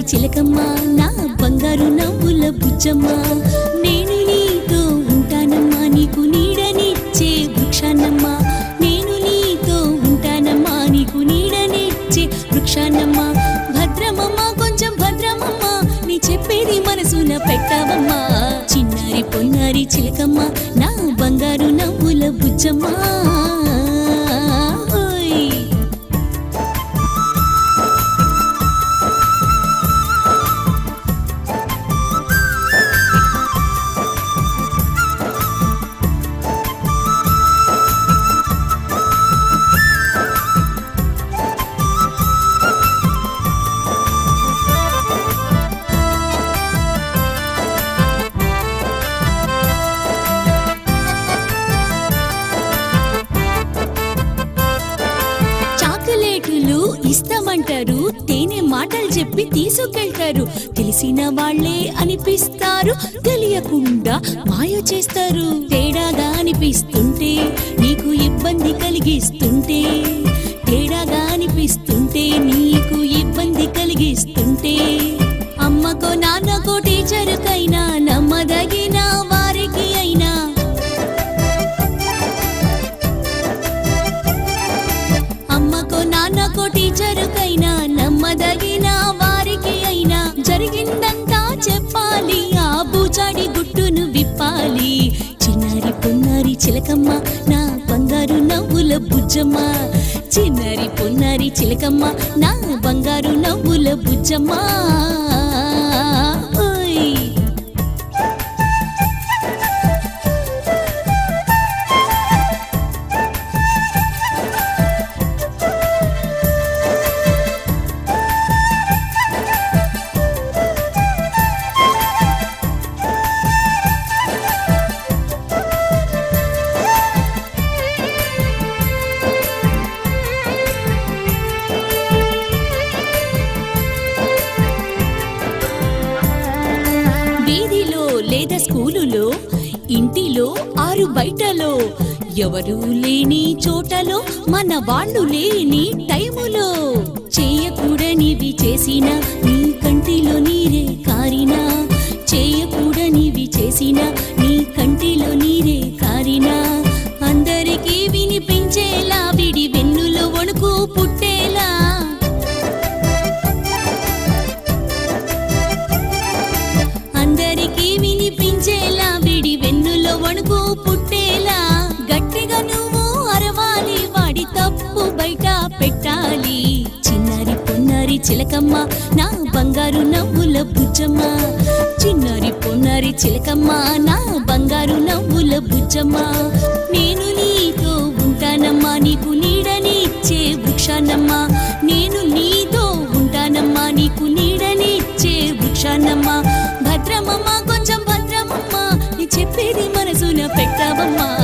చిలకమ్మ నా బంగారు నవ్వుల బుజ్జమ్మ నేను నీతో ఉంటానమ్మా నీకు నీడనిచ్చే వృక్షాన్నమ్మా నేను నీతో ఉంటానమ్మా నీకు నీడనిచ్చే వృక్షాన్నమ్మా భద్రమమ్మా కొంచెం భద్రమమ్మా నీ చెప్పేది మనసున పెట్టావమ్మా చిన్నారి పొన్నారి చిలకమ్మ నా బంగారు నవ్వుల బుజ్జమ్మ ఓయ్ చాక్లెట్లు ఇస్తామంటారు తేనె మాటలు చెప్పి తీసుకెళ్తారు తెలిసిన వాళ్ళే అనిపిస్తారు తెలియకుండా మాయ చేస్తారు తేడాగా అనిపిస్తుంటే నీకు ఇబ్బంది కలిగిస్తుంటే తేడాగా అనిపిస్తుంటే నీకు ఇబ్బంది కలిగిస్తుంటే అమ్మకో నాన్నకో టీచరుకైనా నమ్మదగిన వారికి అయినా అమ్మకో నాన్నకో టీచరుకైనా నమ్మదగిన వారికి అయినా జరిగిందంతా చెప్పాలి ఆ బూచాడి గుట్టును విప్పాలి చిన్నారి పొన్నారి చిలకమ్మ నా బంగారు నవ్వుల బుజ్జమ్మ చిన్నారి పొన్నారి చిలకమ్మ నా బంగారు నవ్వుల బుజ్జమ్మ ఓయ్ వీధిలో లేదా స్కూలులో ఇంటిలో ఆరు బయటలో ఎవరు లేని చోటలో మన వాళ్ళు లేని టైములో చేయకూడనివి చేసిన నీ కంటిలో నీరే కారినా చేయకూడనివి చేసిన నీ కంటిలో నీరే కారినా అందరికీ వినిపించేలా విడి వెన్నులో వణుకు పుట్టేలా అందరికీ వినిపించేలా విడి వెన్నులో వణుకు పుట్టేలా గట్టిగా నువ్వు అరవాలి వాడి తప్పు బయట పెట్టాలి చిన్నారి పొన్నారి చిలకమ్మ నా బంగారు నవ్వుల బుజ్జమ్మ చిన్నారి పొన్నారి చిలకమ్మ నా బంగారు నవ్వుల బుజ్జమ్మ నేను నీతో ఉంటానమ్మా నీకు నీడనిచ్చే వృక్షాన్నమ్మా నేను నీతో ఉంటానమ్మా నీకు నీడనిచ్చే వృక్షాన్నమ్మా భద్రమమ్మా కొంచెం భద్రమమ్మా నీ చెప్పేది మనసున పెట్టావమ్మా